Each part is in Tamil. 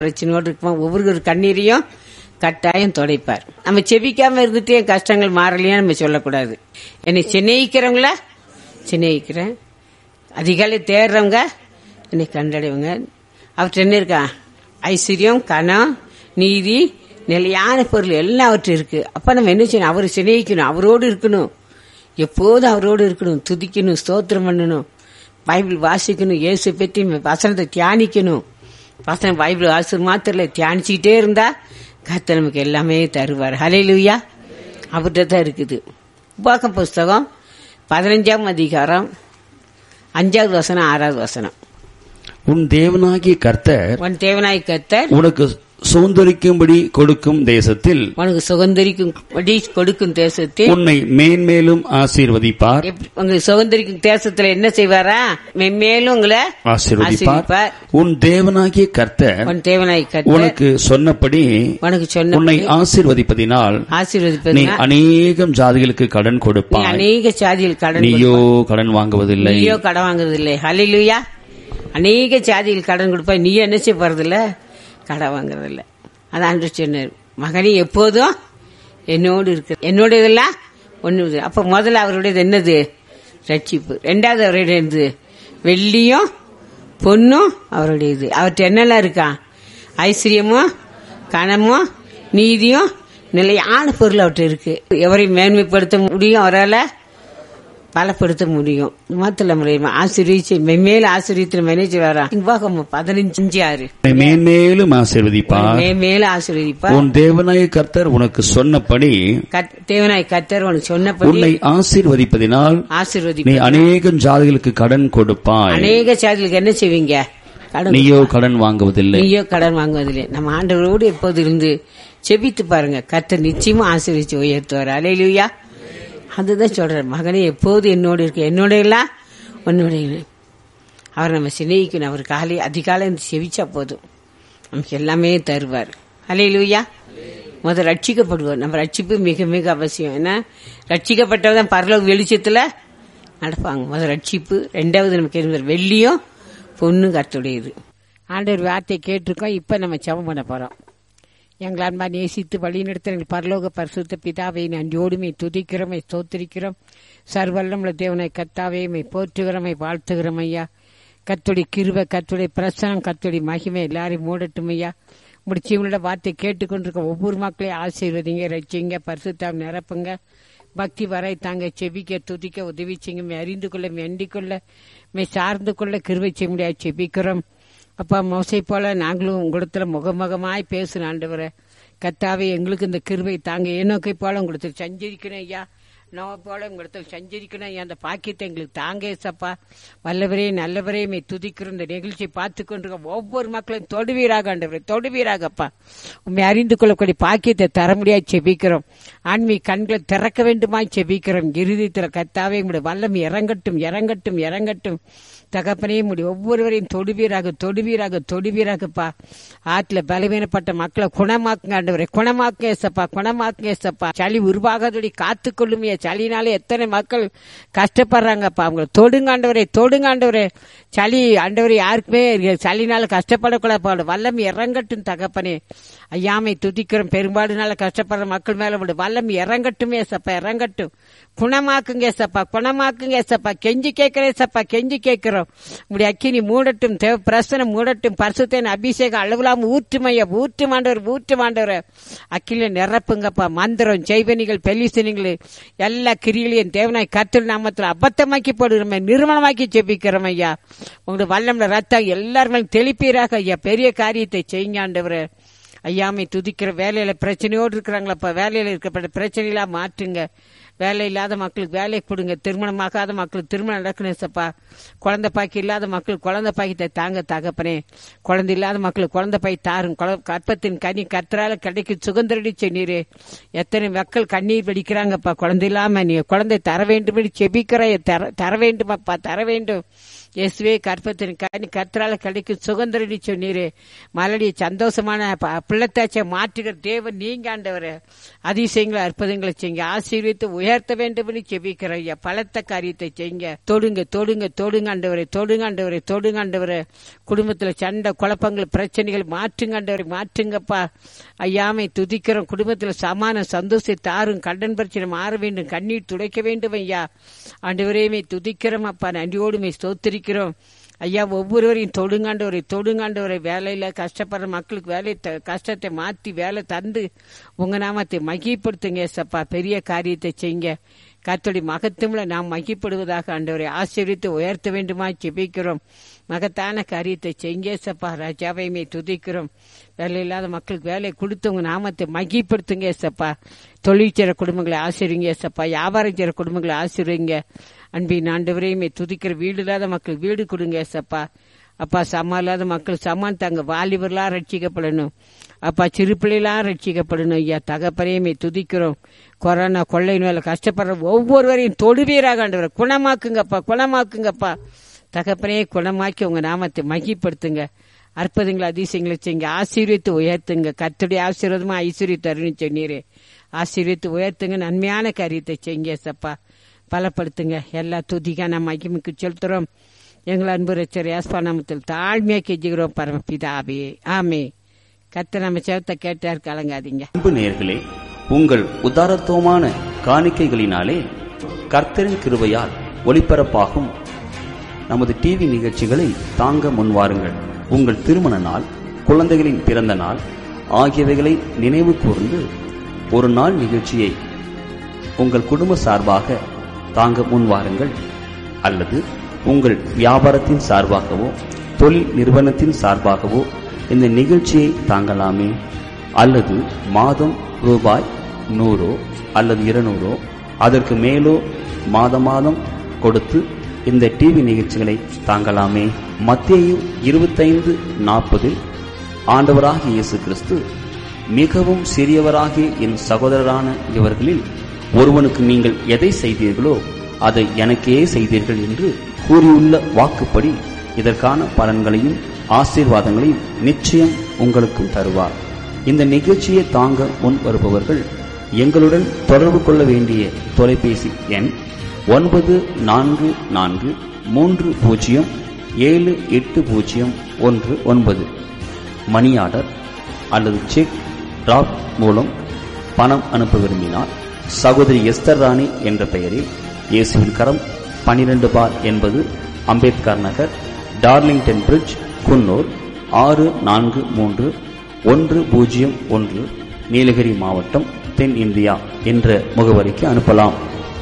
பிரச்சனையோடு இருக்குமா ஒவ்வொரு கண்ணீரையும் கட்டாயம் துடைப்பார் நம்ம செபிக்காம இருந்துட்டு என் கஷ்டங்கள் மாறலையா நம்ம சொல்லக்கூடாது என்னை சிநேகிக்கிறவங்கள சிநேகிக்கிறேன் அதிகாலை தேடுறவங்க என்னை கண்டடைவங்க அவற்றை என்ன இருக்கா ஐஸ்வர்யம் கணம் நீதி நிலையான பொருள் எல்லாம் அவற்றை இருக்கு அப்ப நம்ம என்ன செய்யணும் அவரை சிநேகிக்கணும் அவரோடு இருக்கணும் எப்போதும் அவரோடு இருக்கணும் துதிக்கணும் ஸ்தோத்திரம் பண்ணணும் பைபிள் வாசிக்கணும் இயேசு பற்றி வசனத்தை தியானிக்கணும் வசனம் பைபிள் வாசல் மாத்திரல தியானிச்சுக்கிட்டே இருந்தா கர்த்தர் நமக்கு எல்லாமே தருவார் ஹalleluya அவர்கிட்ட தான் இருக்குது உபாகம் புஸ்தகம் பதினஞ்சாம் அதிகாரம் அஞ்சாவது வசனம் ஆறாவது வசனம் உன் தேவனாகிய கர்த்தர் உன் தேவனாய் கர்த்தர் உனக்கு சுதந்திரிக்கும்படி கொடுக்கும் தேசத்தில் உனக்கு சுதந்திரிக்கும் படி கொடுக்கும் தேசத்தில் உன்னை மேன்மேலும் ஆசீர்வதிப்பார் எப்படி- உங்களுக்கு சுதந்திரிக்கும் தேசத்துல என்ன செய்வாரா மென்மேலும் உங்களை ஆசீர்வதிப்பார் ஆசீர்வதிப்பார். உன் தேவனாகிய கர்த்தர் உன் தேவனாய் கர்த்தர் உனக்கு சொன்னபடி உனக்கு சொன்ன உன்னை ஆசீர்வதிப்பதினால் நீ ஆசீர்வதிப்பது அநேகம் ஜாதிகளுக்கு கடன் நீ கொடுப்பாய் அநேக சாதியில் கடன் நீயோ கடன் வாங்குவதில்லை நீயோ கடன் வாங்குறது இல்லை ஹalleluya அநேக சாதியில் கடன் கொடுப்பா நீ என்ன செய்ய போறதில்ல கடன் வாங்குறது இல்ல அதான் ஆண்டு சொன்னார் மகனே எப்போதும் என்னோடு இருக்கு என்னோட இதெல்லாம் ஒண்ணு அப்ப முதல்ல அவருடையது என்னது ரட்சிப்பு ரெண்டாவது அவருடைய என்னது வெள்ளியும் பொண்ணும் அவருடையது அவர்கிட்ட என்னெல்லாம் இருக்கா ஐஸ்வர்யமும் கனமும் நீதியும் நிலையான பொருள் அவர்கிட்ட இருக்கு எவரையும் மேன்மைப்படுத்த முடியும் அவரால் பலப்படுத்த முடியும் மாத்திர முடியுமா ஆசிரியச்சு மென்மேல ஆசிரியத்தில் மேனேஜர் வரா இவ்வாகம் பதினஞ்சு ஆறு உன்னை மேன்மேலும் ஆசீர்வதிப்பார் மேல ஆசீர்வதிப்பா உன் தேவனாய கர்த்தர் உனக்கு சொன்னபடி கத்- தேவனாய் கத்தர் உனக்கு சொன்னபடி உன்னை ஆசீர்வதிப்பதினால் நீ ஆசீர்வதிப்பா அநேகம் ஜாதிகளுக்கு கடன் கொடுப்பாய் அநேக சாதிகளுக்கு என்ன செய்வீங்க கடன் நீயோ கடன் வாங்குவதில்லை நீயோ கடன் வாங்குவதில்லை நம்ம ஆண்டவரோடு எப்போது இருந்து செபித்து பாருங்க கத்தர் நிச்சயமா ஆசீர்வதிச்சு உயர்த்துவார் அலையிலுயா அதுதான் சொல்றார் மகனே எப்போது என்னோடு இருக்க என்னோட எல்லாம் உன்னோட இல்லை. அவர் நம்ம சிநேகிக்கணும் அவர் காலை அதிகாலை இருந்து செவிச்சா போதும் நமக்கு எல்லாமே தருவார் அலையிலுயா முதல் ரட்சிக்கப்படுவார் நம்ம ரட்சிப்பு மிக மிக அவசியம் ஏன்னா ரட்சிக்கப்பட்டவதான் பரலோக வெளிச்சத்துல நடப்பாங்க முதல் ரட்சிப்பு ரெண்டாவது நமக்கு என்ன வெள்ளியும் பொண்ணு கத்துடையது ஆண்டவர் வார்த்தை கேட்டிருக்கோம் இப்ப நம்ம ஜெபம் பண்ண போறோம் எங்கள் அன்பா நேசித்து வழிநடத்த எங்கள் பரலோக பரிசுத்த பிதாவை நன்றியோடுமை துதிக்கிறோமை ஸ்தோத்திரிக்கிறோம் சர்வல்லமுள்ள தேவனை கத்தாவே மை போற்றுகிறோமை வாழ்த்துகிறோம் ஐயா கத்துடைய கிருப கத்துடைய பிரசனம் கத்துடைய மகிமை எல்லாரையும் மூடட்டும் ஐயா முடிச்சவங்களோட வார்த்தை கேட்டுக்கொண்டிருக்க ஒவ்வொரு மக்களையும் ஆசீர்வதிங்க ரசிங்க பரிசுத்தாம் நிரப்புங்க பக்தி வரை தாங்க செபிக்க துதிக்க உதவி செய்யுங்க மே அறிந்து கொள்ள மே அண்டிக் கொள்ள மே சார்ந்து கொள்ள கிருவை செய்ய முடியாது செபிக்கிறோம் அப்பா மோசை போல நாங்களும் உங்களிடத்துல முகமுகமாய் பேசுன ஆண்டவரே கத்தாவே எங்களுக்கு இந்த கிருவை தாங்க ஏனோக்கை போல உங்களுக்கு சஞ்சரிக்கணும் ஐயா நோவை போல உங்களிடத்தில் சஞ்சரிக்கணும் ஐயா அந்த பாக்கியத்தை எங்களுக்கு தாங்க ஏசப்பா வல்லவரே நல்லவரே மே துதிக்கிறோம் இந்த நிகழ்ச்சியை பார்த்து கொண்டிருக்க ஒவ்வொரு மக்களையும் தொடுவீராக ஆண்டவரே தொடுவீராகப்பா உண்மை அறிந்து கொள்ளக்கூடிய பாக்கியத்தை தர முடியாது செபிக்கிறோம் ஆன்மீக கண்களை திறக்க வேண்டுமாய் செபிக்கிறோம் இறுதித்தில் கத்தாவே உங்களுடைய வல்லம் இறங்கட்டும் இறங்கட்டும் இறங்கட்டும் தகப்பனே முடி ஒவ்வொருவரையும் தொடுவீராக தொடுவீராக தொடுவீராகப்பா ஆற்றுல பலவீனப்பட்ட மக்களை குணமாக்குங்க ஆண்டவரே குணமாக்குங்க ஏசப்பா குணமாக்குங்க ஏசப்பா சளி உருவாகாதபடி காத்துக்கொள்ளுமையா சளினால எத்தனை மக்கள் கஷ்டப்படுறாங்கப்பா அவங்க தொடுங்க ஆண்டவரே தொடுங்க ஆண்டவரே சளி ஆண்டவரே யாருக்குமே சளினால கஷ்டப்படக்கூடாது வல்லம் இறங்கட்டும் தகப்பனே ஐயாமை துதிக்கிறோம் பெரும்பாடுனால கஷ்டப்படுற மக்கள் மேல விடு வல்லம் இறங்கட்டும் ஏசப்பா இறங்கட்டும் குணமாக்குங்க ஏசப்பா குணமாக்குங்க ஏசப்பா கெஞ்சி கேட்கிறேன் ஏசப்பா கெஞ்சி கேட்கிறோம் உங்களுடைய அக்கினி மூடட்டும் தேவ பிரசனம் மூடட்டும் பரிசுத்தேன் அபிஷேகம் அளவிலாம ஊற்றுமைய ஊற்று மாண்டவர் ஊற்று மாண்டவர் அக்கில நிரப்புங்கப்பா மந்திரம் செய்வனிகள் பெலிசனிகள் எல்லா கிரிகளையும் தேவனாய் கத்தல் நாமத்தில் அபத்தமாக்கி போடுகிறோம் நிறுவனமாக்கி ஜெபிக்கிறோம் ஐயா உங்களுடைய வல்லம்ல ரத்தம் எல்லாருமே தெளிப்பீராக ஐயா பெரிய காரியத்தை செய்யுங்க ஆண்டவரே ஐயாமை துதிக்கிற வேலையில பிரச்சனையோடு இருக்கிறாங்களப்பா வேலையில இருக்கப்பட்ட பிரச்சனைகளா மாற்றுங்க வேலை இல்லாத மக்களுக்கு வேலையை கொடுங்க திருமணமாகாத மக்களுக்கு திருமணம் நடக்கணும் சப்பா குழந்தை பாக்கி இல்லாத மக்களுக்கு குழந்தை பாக்கியத்தை தாங்க தகப்பனே குழந்தை இல்லாத மக்களுக்கு குழந்தை பாய் தாரும் குழ- கற்பத்தின் கனி கத்தரால கிடைக்கும் சுகந்தரடி சொன்னீரே எத்தனை மக்கள் கண்ணீர் வெடிக்கிறாங்கப்பா குழந்தை இல்லாம நீ குழந்தை தர வேண்டும் செபிக்கிற தர தர வேண்டுமாப்பா தர வேண்டும் இயேசுவே கற்பத்தின் கனி கர்த்தரால கிடைக்கும் சுதந்திரம் சொன்னீரே மலடி சந்தோஷமான ப- பிள்ளைத்தாச்சை மாற்றுகிற தேவன் நீங்க ஆண்டவரே அதிசயங்களை அற்புதங்களை செய்யுங்க ஆசீர்வித்து உயர்த்த வேண்டும் என்று செபிக்கிற ஐயா பலத்த காரியத்தை செய்யுங்க தொடுங்க தொடுங்க தொடுங்க ஆண்டவரே தொடுங்க ஆண்டவரே தொடுங்க ஆண்டவரே குடும்பத்துல சண்டை குழப்பங்கள் பிரச்சனைகள் மாற்றுங்க ஆண்டவரே மாற்றுங்கப்பா ஐயாமை துதிக்கிறோம் குடும்பத்துல சமான சந்தோஷத்தை தாரும் கடன் பிரச்சனை மாற வேண்டும் கண்ணீர் துடைக்க வேண்டும் ஐயா ஆண்டவரையுமே துதிக்கிறோம் அப்பா நன்றியோடுமே ஸ்தோத்திரிக்கிறோம் ஐயா ஒவ்வொருவரையும் தொடுங்காண்டவரை தொடுங்காண்டவரை வேலையில கஷ்டப்படுற மக்களுக்கு வேலை த- கஷ்டத்தை மாத்தி வேலை தந்து உங்க நாமத்தை மகிப்படுத்துங்க ஏசப்பா பெரிய காரியத்தை செய்யுங்க கர்த்தருடைய மகத்துவம்ல நாம் மகிப்படுவதாக ஆண்டவரை ஆசீர்வித்து உயர்த்த வேண்டுமா ஜெபிக்கிறோம் மகத்தான காரியத்தை செய்யுங்க ஏசப்பா ராஜாவையுமே துதிக்கிறோம் வேலை இல்லாத மக்களுக்கு வேலை கொடுத்து உங்க நாமத்தை மகிப்படுத்துங்க ஏசப்பா தொழில் செய்கிற குடும்பங்களை ஆசிரிங்க ஏசப்பா வியாபாரம் செய்கிற குடும்பங்களை ஆசிரிங்க அன்பின் ஆண்டவரையுமே துதிக்கிற வீடு இல்லாத மக்கள் வீடு கொடுங்க ஏசப்பா அப்பா சமா இல்லாத மக்கள் சமான் தாங்க வாலிபர்லாம் ரட்சிக்கப்படணும் அப்பா சிறு பிள்ளைலாம் ரட்சிக்கப்படணும் ஐயா தகப்பனையுமே துதிக்கிறோம் கொரோனா கொள்ளை நோயில கஷ்டப்படுற ஒவ்வொருவரையும் தொடுவீராக ஆண்டவர் குணமாக்குங்கப்பா குணமாக்குங்கப்பா தகப்பனே குணமாக்கி உங்க நாமத்தை மகிப்படுத்துங்க அற்புதங்களை அதிசயங்களை செய்யுங்க ஆசீர்வித்து உயர்த்துங்க கத்துடைய ஆசீர்வாதமா ஐஸ்வர்யம் தருன்னு சொன்னீரே ஆசீர்வித்து உயர்த்துங்க நன்மையான காரியத்தை செய்யுங்க சப்பா பலப்படுத்துங்க எல்லா துதிக்கான மகிமைக்கு செலுத்துறோம் எங்கள் அன்பு ரச்சர் யாஸ்பா நாமத்தில் தாழ்மையா கெஞ்சுகிறோம் பரமபிதாவே ஆமே கத்த நம்ம செவத்தை கேட்டார் கலங்காதீங்க அன்பு நேயர்களே உங்கள் உதாரத்துவமான காணிக்கைகளினாலே கர்த்தரின் கிருபையால் ஒளிபரப்பாகும் நமது டிவி நிகழ்ச்சிகளை தாங்க முன்வாருங்கள் உங்கள் திருமண நாள் குழந்தைகளின் பிறந்த நாள் ஆகியவைகளை நினைவு கூர்ந்து ஒரு நாள் நிகழ்ச்சியை உங்கள் குடும்ப சார்பாக தாங்க முன்வாருங்கள் அல்லது உங்கள் வியாபாரத்தின் சார்பாகவோ தொழில் நிறுவனத்தின் சார்பாகவோ இந்த நிகழ்ச்சியை தாங்கலாமே அல்லது மாதம் ரூபாய் நூறோ அல்லது இருநூறோ அதற்கு மேலோ மாத மாதம் கொடுத்து இந்த டிவி நிகழ்ச்சிகளை தாங்கலாமே மத்தேயு இருபத்தைந்து நாற்பதில் ஆண்டவராகிய இயேசு கிறிஸ்து மிகவும் சிறியவராகிய என் சகோதரரான இவர்களில் ஒருவனுக்கு நீங்கள் எதை செய்தீர்களோ அதை எனக்கே செய்தீர்கள் என்று கூறியுள்ள வாக்குப்படி இதற்கான பலன்களையும் ஆசீர்வாதங்களையும் நிச்சயம் உங்களுக்கும் தருவார் இந்த நிகழ்ச்சியை தாங்க முன் வருபவர்கள் எங்களுடன் தொடர்பு கொள்ள வேண்டிய தொலைபேசி எண் ஒன்பது நான்கு நான்கு மூன்று பூஜ்ஜியம் ஏழு எட்டு பூஜ்ஜியம் ஒன்று ஒன்பது மணி ஆர்டர் அல்லது செக் டிராப் மூலம் பணம் அனுப்ப விரும்பினால் சகோதரி எஸ்தர் ராணி என்ற பெயரில் இயேசுவின் கரம் பனிரெண்டு பார் என்பது அம்பேத்கர் நகர் டார்லிங்டன் பிரிட்ஜ் குன்னூர் ஆறு நான்கு மூன்று ஒன்று பூஜ்ஜியம் ஒன்று நீலகிரி மாவட்டம் தென் இந்தியா என்ற முகவரிக்கு அனுப்பலாம்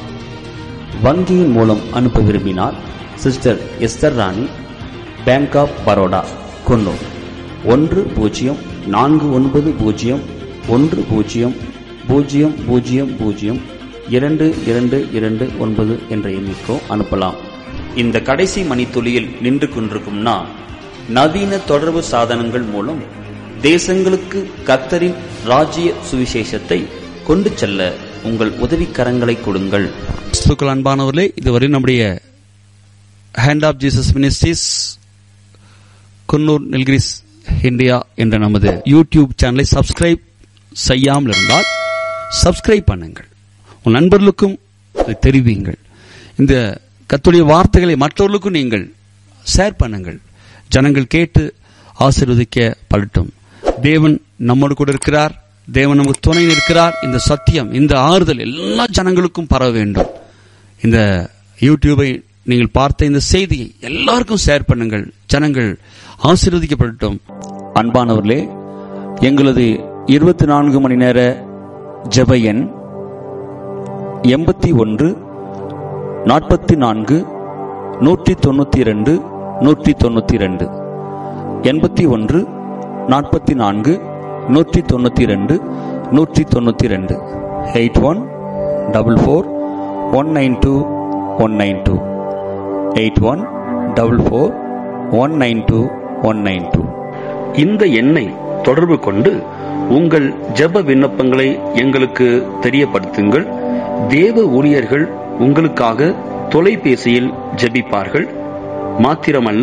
வங்கியின் மூலம் அனுப்ப விரும்பினால் sister Esther Rani bank of Baroda Coonoor ஒன்று பூஜ்ஜியம் நான்கு ஒன்பது பூஜ்ஜியம் ஒன்று பூஜ்ஜியம் பூஜ்ஜியம் பூஜ்ஜியம் பூஜ்ஜியம் இரண்டு இரண்டு இரண்டு ஒன்பது என்ற எண்ணிக்கோ அனுப்பலாம் இந்த கடைசி மணித்துளியில் நின்று கொண்டிருக்கும் நான் நவீன தொடர்பு சாதனங்கள் மூலம் தேசங்களுக்கு கத்தரின் ராஜ்ய சுவிசேஷத்தை கொண்டு செல்ல உங்கள் உதவிக்கரங்களை கொடுங்கள் கிறிஸ்துக்கள் அன்பானவர்களே இதுவரை நம்முடைய hand of Jesus ministries Coonoor Nilgiris India என்ற நமது யூடியூப் சேனலை சப்ஸ்கிரைப் செய்யாமல் இருந்தால் சப்ஸ்கிரைப் பண்ணுங்கள் உன் நண்பர்களுக்கும் இதை தெரிவியுங்கள் இந்த கத்துடைய வார்த்தைகளை மற்றவர்களுக்கும் நீங்கள் ஷேர் பண்ணுங்கள் ஜனங்கள் கேட்டு ஆசீர்வதிக்க படட்டும் தேவன் நம்மோடு கூட இருக்கிறார் தேவன் நமக்கு துணை இருக்கிறார் இந்த சத்தியம் இந்த ஆறுதல் எல்லா ஜனங்களுக்கும் பரவ வேண்டும் இந்த யூடியூபை நீங்கள் பார்த்த இந்த செய்தியை எல்லாருக்கும் ஷேர் பண்ணுங்கள் ஜனங்கள் ஆசீர்வதிக்கப்படட்டும் அன்பானவர்களே எங்களது இருபத்தி நான்கு மணி நேர ஜெப எண் எண்பத்தி ஒன்று நாற்பத்தி நான்கு நூற்றி தொண்ணூற்றி ரெண்டு நூற்றி தொண்ணூற்றி ரெண்டு எண்பத்தி ஒன்று நாற்பத்தி நான்கு நூற்றி தொண்ணூற்றி ரெண்டு நூற்றி தொண்ணூற்றி ரெண்டு eight one double four one nine two one nine two eight one double four one nine two one nine two இந்த எண்ணை தொடர்பு கொண்டு உங்கள் ஜெப விண்ணப்பங்களை எங்களுக்கு தெரியப்படுத்துங்கள் தேவ ஊழியர்கள் உங்களுக்காக தொலைபேசியில் ஜெபிப்பார்கள் மாத்திரமல்ல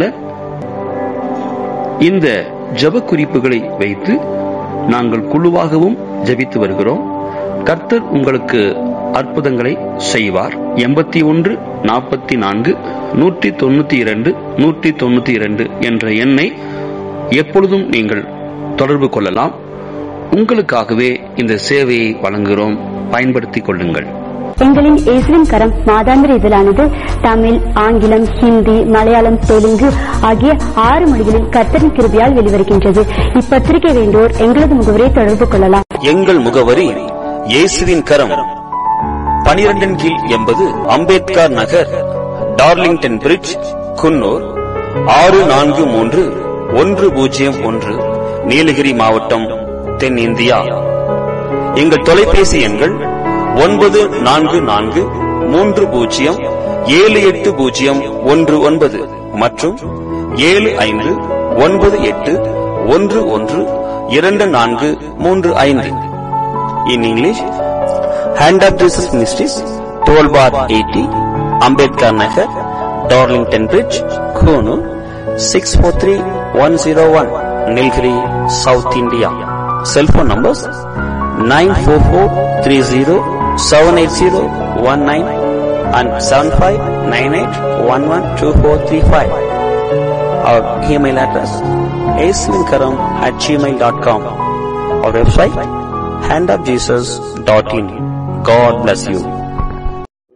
இந்த ஜெப குறிப்புகளை வைத்து நாங்கள் குழுவாகவும் ஜெபித்து வருகிறோம் கர்த்தர் உங்களுக்கு அற்புதங்களை செய்வார் எண்பத்தி ஒன்று நாற்பத்தி நான்கு நூற்றி தொண்ணூத்தி இரண்டு நூற்றி தொண்ணூத்தி இரண்டு என்ற எண்ணை எப்பொழுதும் நீங்கள் தொடர்பு கொள்ளலாம் உங்களுக்காகவே இந்த சேவையை வழங்குகிறோம் பயன்படுத்திக் கொள்ளுங்கள் எங்களின் இயேசுவின் கரம் மாதாந்திர இதழானது தமிழ் ஆங்கிலம் ஹிந்தி மலையாளம் தெலுங்கு ஆகிய ஆறு மொழிகளில் கர்த்தரின் கிருபையால் வெளிவருகின்றது இப்பத்திரிகை வேண்டோர் எங்களது முகவரை தொடர்பு கொள்ளலாம் எங்கள் முகவரி இயேசுவின் கரம் பனிரெண்டின் கீழ் எண்பது அம்பேத்கர் நகர் டார்லிங்டன் பிரிட்ஜ் குன்னூர் ஆறு நான்கு மூன்று ஒன்று பூஜ்ஜியம் ஒன்று நீலகிரி மாவட்டம் தென்னிந்தியா எங்கள் தொலைபேசி எண்கள் ஒன்பது நான்கு நான்கு மூன்று பூஜ்ஜியம் ஏழு எட்டு பூஜ்ஜியம் ஒன்று ஒன்பது மற்றும் ஏழு ஐந்து ஒன்பது எட்டு ஒன்று ஒன்று இரண்டு நான்கு மூன்று ஐந்து in English hand of Jesus ministries twelve bar eighty Ambedkar Nagar Darlington bridge Coonoor six four three one zero one Nilgiri south India cellphone numbers nine four four three zero seven eight zero one nine and seven five nine eight one one two four three five our email address asminkaram at gmail.com our website handofjesus.in god bless you